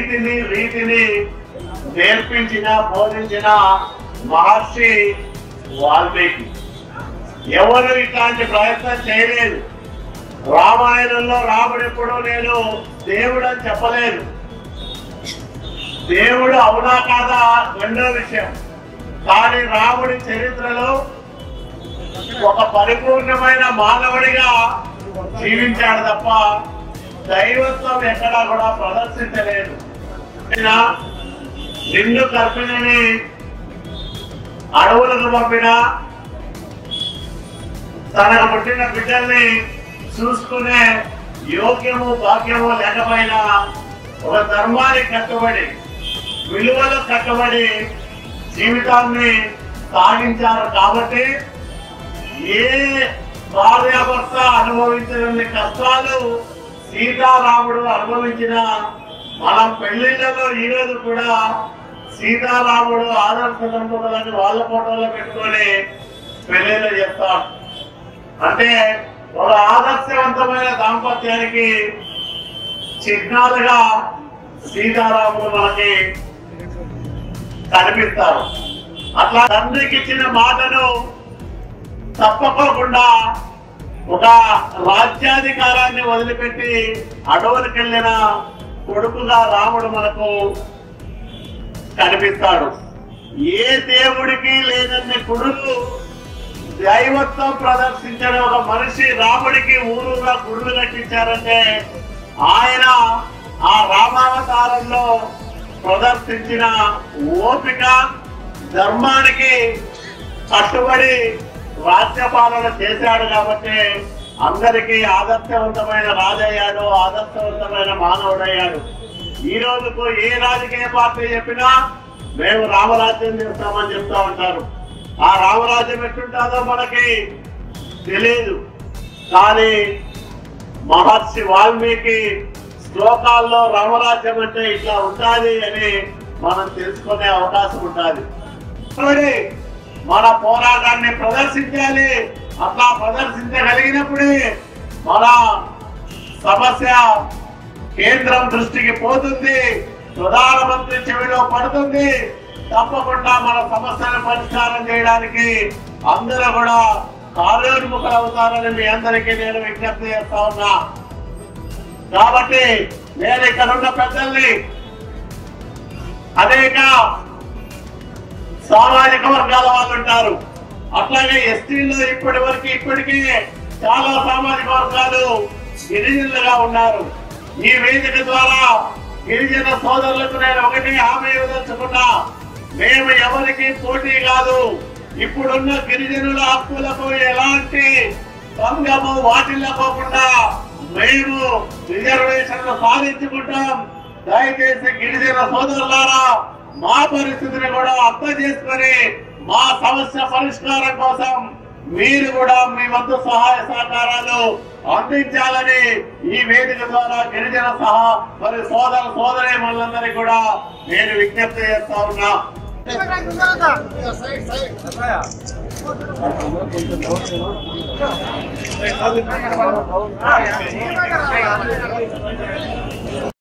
నీతిని రీతిని నేర్పించిన బోధించిన మహర్షి వాల్మీకి ఎవరు ఇట్లాంటి ప్రయత్నం చేయలేదు రామాయణంలో రాముడు ఎప్పుడు నేను దేవుడు అని చెప్పలేదు దేవుడు అవునా కాదా రెండో విషయం కానీ రాముడి చరిత్రలో ఒక పరిపూర్ణమైన మానవుడిగా జీవించాడు తప్ప దైవత్వం ఎక్కడా కూడా ప్రదర్శించలేదు ఆయన నిండు కర్పిణిని అడవులకు పంపిన తనకు పుట్టిన బిడ్డల్ని చూసుకునే యోగ్యము భాగ్యము లేకపోయినా ఒక ధర్మానికి కట్టుబడి విలువలు కట్టుబడి జీవితాన్ని సాగించారు కాబట్టి ఏ భార్యాభర్త అనుభవించిన కష్టాలు సీతారాముడు అనుభవించిన మనం పెళ్లిళ్లలో ఈ రోజు కూడా సీతారాముడు ఆదర్శ దంపతులని వాళ్ళ ఫోటోలో పెట్టుకొని పెళ్లిళ్ళు చేస్తాం అంటే ఒక ఆదర్శవంతమైన దాంపత్యానికి చిహ్నాలుగా సీతారాముడు మనకి కనిపిస్తారు అట్లా తండ్రికి ఇచ్చిన మాటను తప్పకోకుండా ఒక రాజ్యాధికారాన్ని వదిలిపెట్టి అడవులకు వెళ్ళిన కొడుకుగా రాముడు మనకు కనిపిస్తాడు ఏ దేవుడికి లేనన్ని గుడులు దైవత్వం ప్రదర్శించిన ఒక మనిషి రాముడికి ఊరుగా గుడులు కట్టించారంటే ఆయన ఆ రామావతారంలో ప్రదర్శించిన ఓపిక ధర్మానికి కట్టుబడి రాజ్యపాలన చేశాడు కాబట్టి అందరికీ ఆదర్శవంతమైన రాజయ్యాడు ఆదర్శవంతమైన మానవుడయ్యాడు ఈ రోజుకు ఏ రాజకీయ పార్టీ చెప్పినా మేము రామరాజ్యం చేస్తామని చెప్తా ఉంటారు ఆ రామరాజ్యం ఎట్టుంటుందో మనకి తెలియదు కానీ మహర్షి వాల్మీకి శ్లోకాల్లో రామరాజ్యం అంటే ఇట్లా ఉండాలి అని మనం తెలుసుకునే అవకాశం ఉండాలి కాబట్టి మన పోరాటాన్ని ప్రదర్శించాలి అట్లా ప్రదర్శించగలిగినప్పుడే మన సమస్య కేంద్రం దృష్టికి పోతుంది ప్రధానమంత్రి చెవిలో పడుతుంది తప్పకుండా మన సమస్యను పరిష్కారం చేయడానికి అందరూ కూడా కార్యోన్ముఖులు అవుతారని మీ అందరికీ నేను విజ్ఞప్తి చేస్తా ఉన్నా కాబట్టి నేను ఇక్కడ ఉన్న పెద్దల్ని అనేక సామాజిక వర్గాల వాళ్ళు ఉంటారు అట్లాగే ఎస్టీలో ఇప్పటి వరకు ఇప్పటికీ చాలా సామాజిక వర్గాలు గిరిజనులుగా ఉన్నారు ఈ వేదిక ద్వారా గిరిజన సోదరులకు నేను ఒకటి హామీ ఇవ్వదలుచుకున్నా మేము ఎవరికి పోటీ కాదు ఇప్పుడున్న గిరిజనుల హక్కులకు ఎలాంటి భంగము వాటిల్లకోకుండా మేము రిజర్వేషన్లు సాధించుకుంటాం దయచేసి గిరిజన సోదరులారా మా పరిస్థితిని కూడా అర్థం చేసుకొని మా సమస్య పరిష్కారం కోసం మీరు కూడా మీ వంతు సహాయ సహకారాలు అందించాలని ఈ వేదిక ద్వారా గిరిజన సహా మరి సోదర సోదరి మనందరికీ కూడా నేను విజ్ఞప్తి చేస్తా ఉన్నా